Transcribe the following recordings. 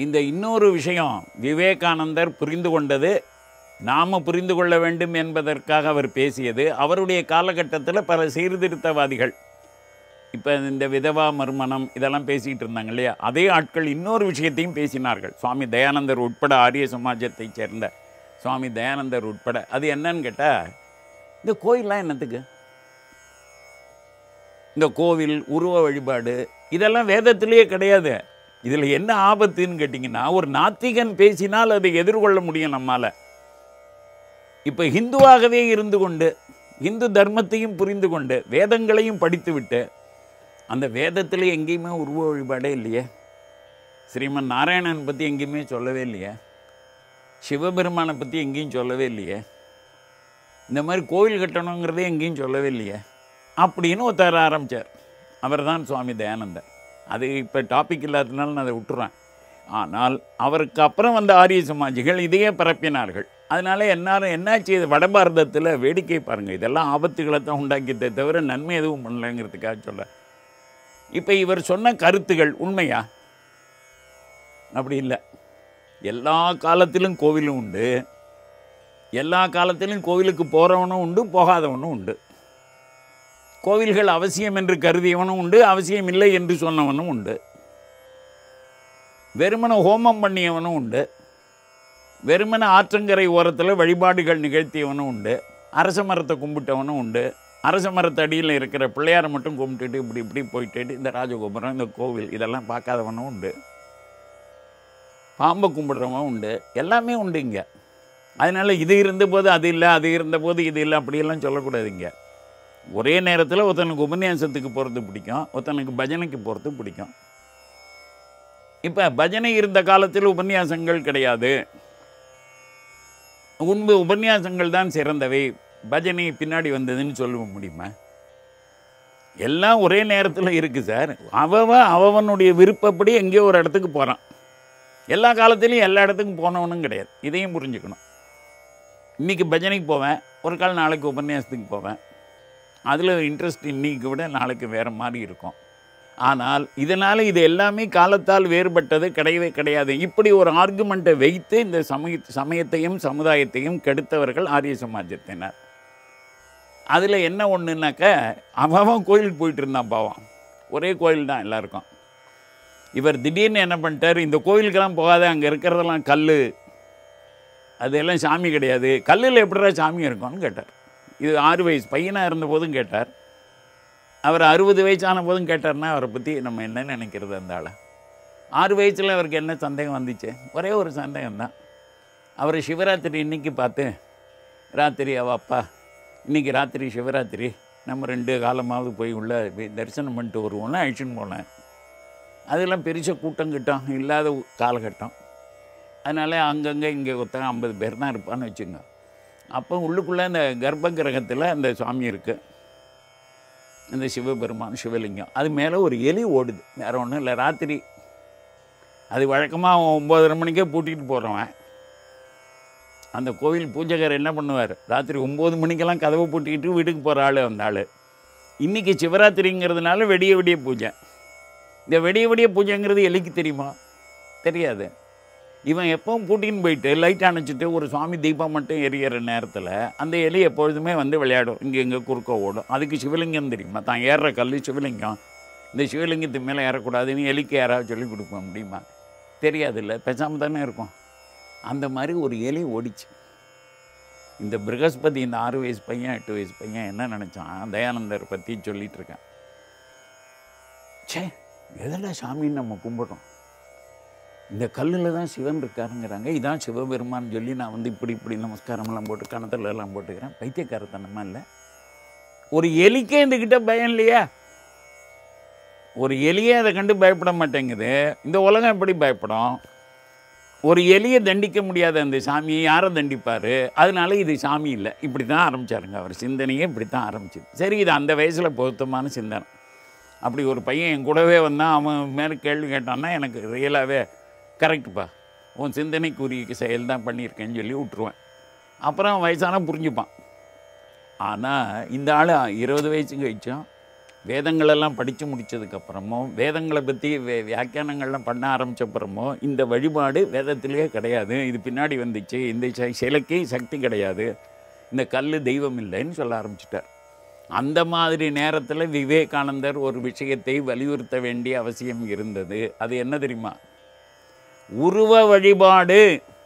இந்த இன்னொரு விஷயம் விவேகானந்தர் புரிந்து கொண்டது நாம் புரிந்து கொள்ள வேண்டும் என்பதற்காக அவர் பேசியது அவருடைய காலகட்டத்தில் பல சீர்திருத்தவாதிகள் இப்போ இந்த விதவா மறுமணம் இதெல்லாம் பேசிக்கிட்டு இருந்தாங்க இல்லையா அதே ஆட்கள் இன்னொரு விஷயத்தையும் பேசினார்கள் சுவாமி தயானந்தர் உட்பட ஆரிய சமாஜத்தைச் சேர்ந்த சுவாமி தயானந்தர் உட்பட அது என்னன்னு கேட்டால் இந்த கோயில்லாம் என்னத்துக்கு இந்த கோவில் உருவ வழிபாடு இதெல்லாம் வேதத்திலேயே கிடையாது இதில் என்ன ஆபத்துன்னு கேட்டிங்கன்னா ஒரு நாத்திகன் பேசினால் அதை எதிர்கொள்ள முடியும் நம்மால் இப்போ ஹிந்துவாகவே இருந்து கொண்டு இந்து தர்மத்தையும் புரிந்து கொண்டு வேதங்களையும் படித்துவிட்டு அந்த வேதத்தில் எங்கேயுமே உருவ வழிபாடே இல்லையே ஸ்ரீமன் நாராயணன் பற்றி எங்கேயுமே சொல்லவே இல்லையே சிவபெருமானை பற்றி எங்கேயும் சொல்லவே இல்லையே இந்த மாதிரி கோவில் கட்டணுங்கிறதே எங்கேயும் சொல்லவே இல்லையே அப்படின்னு ஒருத்தர் ஆரம்பித்தார் அவர் தான் சுவாமி தயானந்தர் அது இப்போ டாபிக் இல்லாததுனால நான் அதை விட்டுறேன் ஆனால் அவருக்கு அப்புறம் வந்த ஆரிய சமாஜிகள் இதையே பரப்பினார்கள் அதனால என்னாலும் என்னாச்சு இது வட பாரதத்தில் வேடிக்கை பாருங்கள் இதெல்லாம் ஆபத்துகளை தான் உண்டாக்கியதே தவிர நன்மை எதுவும் பண்ணலைங்கிறதுக்காக சொல்ல இப்போ இவர் சொன்ன கருத்துகள் உண்மையா அப்படி இல்லை எல்லா காலத்திலும் கோவிலும் உண்டு எல்லா காலத்திலும் கோவிலுக்கு போகிறவனும் உண்டு போகாதவனும் உண்டு கோவில்கள் அவசியம் என்று கருதியவனும் உண்டு அவசியம் இல்லை என்று சொன்னவனும் உண்டு வெறுமன ஹோமம் பண்ணியவனும் உண்டு வெறுமன ஆற்றங்கரை ஓரத்தில் வழிபாடுகள் நிகழ்த்தியவனும் உண்டு அரச மரத்தை கும்பிட்டவனும் உண்டு அரச மரத்து அடியில் இருக்கிற பிள்ளையாரை மட்டும் கும்பிட்டுட்டு இப்படி இப்படி போயிட்டு இந்த ராஜகோபுரம் இந்த கோவில் இதெல்லாம் பார்க்காதவனும் உண்டு பாம்பை கும்பிடுறவன் உண்டு எல்லாமே உண்டு இங்கே அதனால் இது இருந்தபோது அது இல்லை அது இருந்தபோது இது இல்லை அப்படியெல்லாம் சொல்லக்கூடாது இங்கே ஒரே நேரத்தில் ஒருத்தனுக்கு உபன்யாசத்துக்கு போகிறது பிடிக்கும் ஒருத்தனுக்கு பஜனைக்கு போகிறது பிடிக்கும் இப்போ பஜனை இருந்த காலத்தில் உபன்யாசங்கள் கிடையாது உண்மை உபன்யாசங்கள் தான் சிறந்தவை பஜனை பின்னாடி வந்ததுன்னு சொல்ல முடியுமா எல்லாம் ஒரே நேரத்தில் இருக்குது சார் அவன் அவனுடைய விருப்பப்படி எங்கேயோ ஒரு இடத்துக்கு போகிறான் எல்லா காலத்துலேயும் எல்லா இடத்துக்கும் போனவனும் கிடையாது இதையும் புரிஞ்சுக்கணும் இன்றைக்கி பஜனைக்கு போவேன் ஒரு கால் நாளைக்கு உபன்யாசத்துக்கு போவேன் அதில் இன்ட்ரெஸ்ட் இன்னைக்கு விட நாளைக்கு வேறு மாதிரி இருக்கும் ஆனால் இதனால் இது எல்லாமே காலத்தால் வேறுபட்டது கிடையவே கிடையாது இப்படி ஒரு ஆர்குமெண்ட்டை வைத்து இந்த சமய சமயத்தையும் சமுதாயத்தையும் கெடுத்தவர்கள் ஆரிய சமாஜத்தினர் அதில் என்ன ஒன்றுனாக்க அவன் கோயிலுக்கு போயிட்டு இருந்தான் பாவம் ஒரே கோயில் தான் எல்லாருக்கும் இவர் திடீர்னு என்ன பண்ணிட்டார் இந்த கோயிலுக்கெல்லாம் போகாத அங்கே இருக்கிறதெல்லாம் கல் அதெல்லாம் சாமி கிடையாது கல்லில் எப்படிடா சாமி இருக்கும்னு கேட்டார் இது ஆறு வயசு பையனாக இருந்த போதும் கேட்டார் அவர் அறுபது வயசான போதும் கேட்டார்னா அவரை பற்றி நம்ம என்ன நினைக்கிறது அந்த ஆளை ஆறு வயசில் அவருக்கு என்ன சந்தேகம் வந்துச்சு ஒரே ஒரு சந்தேகம் தான் அவர் சிவராத்திரி இன்னைக்கு பார்த்து ராத்திரி அவ அப்பா இன்றைக்கி ராத்திரி சிவராத்திரி நம்ம ரெண்டு காலமாவது போய் உள்ள போய் தரிசனம் பண்ணிட்டு வருவோம்னு அழிச்சுன்னு போனேன் அதெல்லாம் பெருச கூட்டம் கிட்டம் இல்லாத காலகட்டம் அதனால் அங்கங்கே இங்கே ஒருத்தன் ஐம்பது பேர் தான் இருப்பான்னு வச்சுங்க அப்போ உள்ளுக்குள்ளே இந்த கர்ப்ப கிரகத்தில் அந்த சாமி இருக்குது இந்த சிவபெருமான் சிவலிங்கம் அது மேலே ஒரு எலி ஓடுது வேறு ஒன்றும் இல்லை ராத்திரி அது வழக்கமாக ஒம்பதரை மணிக்கே பூட்டிகிட்டு போகிறவன் அந்த கோவில் பூஜைக்காரர் என்ன பண்ணுவார் ராத்திரி ஒம்பது மணிக்கெல்லாம் கதவை பூட்டிக்கிட்டு வீட்டுக்கு போகிற ஆள் அந்த ஆள் இன்றைக்கி சிவராத்திரிங்கிறதுனால வெடிய வெடிய பூஜை இந்த வெடிய வெடிய பூஜைங்கிறது எலிக்கு தெரியுமா தெரியாது இவன் எப்பவும் பூட்டின்னு போயிட்டு லைட் அணைச்சிட்டு ஒரு சுவாமி தீபம் மட்டும் எரியிற நேரத்தில் அந்த எலி எப்பொழுதுமே வந்து விளையாடும் இங்கே இங்கே குறுக்க ஓடும் அதுக்கு சிவலிங்கம் தெரியுமா தான் ஏறுற கல் சிவலிங்கம் இந்த சிவலிங்கத்து மேலே ஏறக்கூடாதுன்னு எலிக்கு யாராவது சொல்லி கொடுக்க முடியுமா தெரியாதுல்ல பேசாமல் தானே இருக்கும் அந்த மாதிரி ஒரு எலி ஓடிச்சு இந்த ப்ரகஸ்பதி இந்த ஆறு வயசு பையன் எட்டு வயசு பையன் என்ன நினச்சான் தயானந்தர் பற்றி சொல்லிட்டு இருக்கேன் ச்சே எதில் சாமின்னு நம்ம கும்பிடுறோம் இந்த கல்லில் தான் சிவன் இருக்காருங்கிறாங்க இதான் சிவபெருமான்னு சொல்லி நான் வந்து இப்படி இப்படி நமஸ்காரமெல்லாம் போட்டு கணத்துல எல்லாம் போட்டுக்கிறேன் பைத்தியக்காரத்தனமா இல்லை ஒரு எலிக்கே இதுக்கிட்ட பயம் இல்லையா ஒரு எலியே அதை கண்டு பயப்பட மாட்டேங்குது இந்த உலகம் எப்படி பயப்படும் ஒரு எலியை தண்டிக்க முடியாத அந்த சாமியை யாரை தண்டிப்பார் அதனால இது சாமி இல்லை இப்படி தான் ஆரம்பிச்சாருங்க அவர் சிந்தனையே இப்படி தான் ஆரம்பிச்சுது சரி இது அந்த வயசில் பொருத்தமான சிந்தனை அப்படி ஒரு பையன் என் கூடவே வந்தான் அவன் மேலே கேள்வி கேட்டான்னா எனக்கு ரியலாகவே கரெக்டுப்பா உன் சிந்தனைக்குரிய செயல் தான் பண்ணியிருக்கேன்னு சொல்லி விட்ருவேன் அப்புறம் வயசான புரிஞ்சுப்பான் ஆனால் இந்த ஆள் இருபது வயசு கழிச்சோம் வேதங்களெல்லாம் படித்து முடித்ததுக்கப்புறமோ வேதங்களை பற்றி வே வியாக்கியானங்கள்லாம் பண்ண ஆரம்பிச்சப்புறமோ இந்த வழிபாடு வேதத்திலேயே கிடையாது இது பின்னாடி வந்துச்சு இந்த ச- சிலைக்கு சக்தி கிடையாது இந்த கல் தெய்வம் இல்லைன்னு சொல்ல ஆரம்பிச்சிட்டார் அந்த மாதிரி நேரத்தில் விவேகானந்தர் ஒரு விஷயத்தை வலியுறுத்த வேண்டிய அவசியம் இருந்தது அது என்ன தெரியுமா உருவ வழிபாடு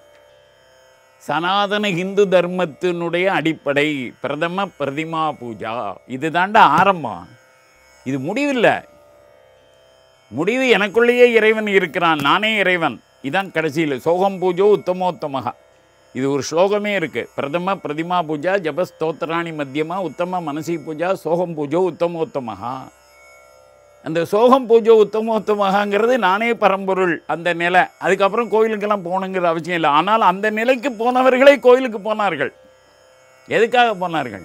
சனாதன இந்து தர்மத்தினுடைய அடிப்படை பிரதம பிரதிமா பூஜா இதுதாண்டா ஆரம்பம் இது முடிவில்லை முடிவு எனக்குள்ளேயே இறைவன் இருக்கிறான் நானே இறைவன் இதான் கடைசியில் சோகம் பூஜோ உத்தமோத்தமகா இது ஒரு ஸ்லோகமே இருக்கு பிரதம பிரதிமா பூஜா ஜபஸ்தோத்திராணி மத்தியமா உத்தம மனசி பூஜா சோகம் பூஜோ உத்தமோத்தமகா அந்த சோகம் பூஜை உத்தமோத்தமகாங்கிறது நானே பரம்பொருள் அந்த நிலை அதுக்கப்புறம் கோயிலுக்கெல்லாம் போகணுங்கிற அவசியம் இல்லை ஆனால் அந்த நிலைக்கு போனவர்களே கோயிலுக்கு போனார்கள் எதுக்காக போனார்கள்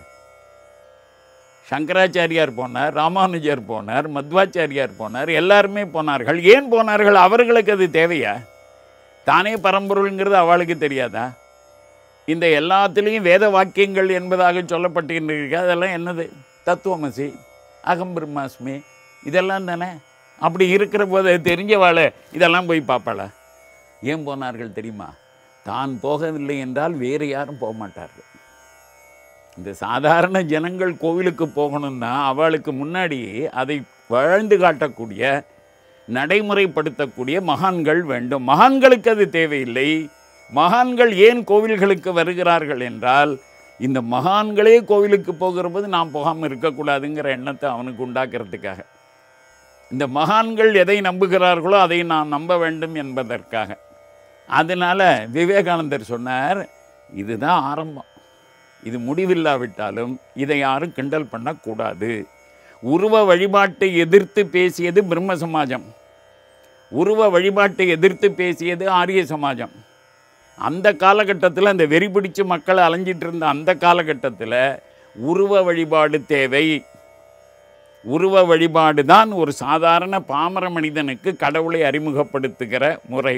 சங்கராச்சாரியார் போனார் ராமானுஜர் போனார் மத்வாச்சாரியார் போனார் எல்லாருமே போனார்கள் ஏன் போனார்கள் அவர்களுக்கு அது தேவையா தானே பரம்பொருள்ங்கிறது அவளுக்கு தெரியாதா இந்த எல்லாத்துலேயும் வேத வாக்கியங்கள் என்பதாக சொல்லப்பட்டிருக்கு அதெல்லாம் என்னது தத்துவமசி அகம் பிரம்மாஸ்மி இதெல்லாம் தானே அப்படி இருக்கிற போது தெரிஞ்சவாளை இதெல்லாம் போய் பார்ப்பாளா ஏன் போனார்கள் தெரியுமா தான் போகவில்லை என்றால் வேறு யாரும் போக மாட்டார்கள் இந்த சாதாரண ஜனங்கள் கோவிலுக்கு போகணும்னா அவளுக்கு முன்னாடி அதை வாழ்ந்து காட்டக்கூடிய நடைமுறைப்படுத்தக்கூடிய மகான்கள் வேண்டும் மகான்களுக்கு அது தேவையில்லை மகான்கள் ஏன் கோவில்களுக்கு வருகிறார்கள் என்றால் இந்த மகான்களே கோவிலுக்கு போகிற போது நாம் போகாமல் இருக்கக்கூடாதுங்கிற எண்ணத்தை அவனுக்கு உண்டாக்குறதுக்காக இந்த மகான்கள் எதை நம்புகிறார்களோ அதை நான் நம்ப வேண்டும் என்பதற்காக அதனால் விவேகானந்தர் சொன்னார் இதுதான் ஆரம்பம் இது முடிவில்லாவிட்டாலும் இதை யாரும் கிண்டல் பண்ணக்கூடாது உருவ வழிபாட்டை எதிர்த்து பேசியது பிரம்ம சமாஜம் உருவ வழிபாட்டை எதிர்த்து பேசியது ஆரிய சமாஜம் அந்த காலகட்டத்தில் அந்த வெறி பிடிச்சு மக்கள் அலைஞ்சிட்டு இருந்த அந்த காலகட்டத்தில் உருவ வழிபாடு தேவை உருவ வழிபாடு தான் ஒரு சாதாரண பாமர மனிதனுக்கு கடவுளை அறிமுகப்படுத்துகிற முறை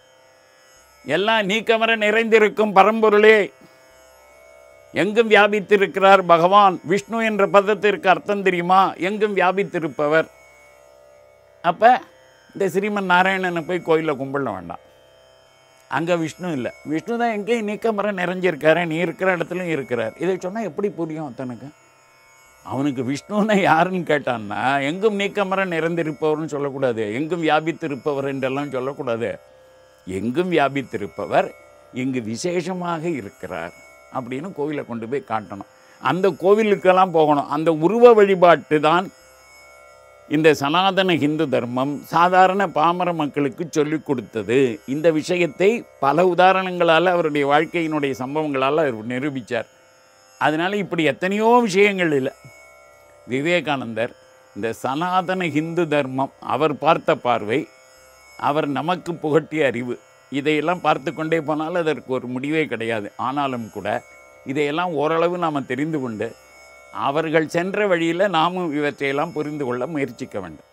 எல்லாம் நீக்கமர நிறைந்திருக்கும் பரம்பொருளே எங்கும் வியாபித்திருக்கிறார் பகவான் விஷ்ணு என்ற பதத்திற்கு அர்த்தம் தெரியுமா எங்கும் வியாபித்திருப்பவர் அப்போ இந்த ஸ்ரீமன் நாராயணனை போய் கோயிலில் கும்பிட வேண்டாம் அங்கே விஷ்ணு இல்லை விஷ்ணு தான் எங்கேயும் நீக்கமரம் நிறைஞ்சிருக்காரு நீ இருக்கிற இடத்துலையும் இருக்கிறார் இதை சொன்னால் எப்படி புரியும் தனக்கு அவனுக்கு விஷ்ணுன்னா யாருன்னு கேட்டான்னா எங்கும் நீக்கமரம் நிறைந்திருப்பவர்னு சொல்லக்கூடாது எங்கும் வியாபித்திருப்பவர் என்றெல்லாம் சொல்லக்கூடாது எங்கும் வியாபித்திருப்பவர் இங்கு விசேஷமாக இருக்கிறார் அப்படின்னு கோவிலை கொண்டு போய் காட்டணும் அந்த கோவிலுக்கெல்லாம் போகணும் அந்த உருவ வழிபாட்டு தான் இந்த சனாதன ஹிந்து தர்மம் சாதாரண பாமர மக்களுக்கு சொல்லிக் கொடுத்தது இந்த விஷயத்தை பல உதாரணங்களால் அவருடைய வாழ்க்கையினுடைய சம்பவங்களால் அவர் நிரூபித்தார் அதனால் இப்படி எத்தனையோ விஷயங்கள் இல்லை விவேகானந்தர் இந்த சனாதன ஹிந்து தர்மம் அவர் பார்த்த பார்வை அவர் நமக்கு புகட்டிய அறிவு இதையெல்லாம் பார்த்து கொண்டே போனால் அதற்கு ஒரு முடிவே கிடையாது ஆனாலும் கூட இதையெல்லாம் ஓரளவு நாம் தெரிந்து கொண்டு அவர்கள் சென்ற வழியில் நாமும் இவற்றையெல்லாம் புரிந்து கொள்ள முயற்சிக்க வேண்டும்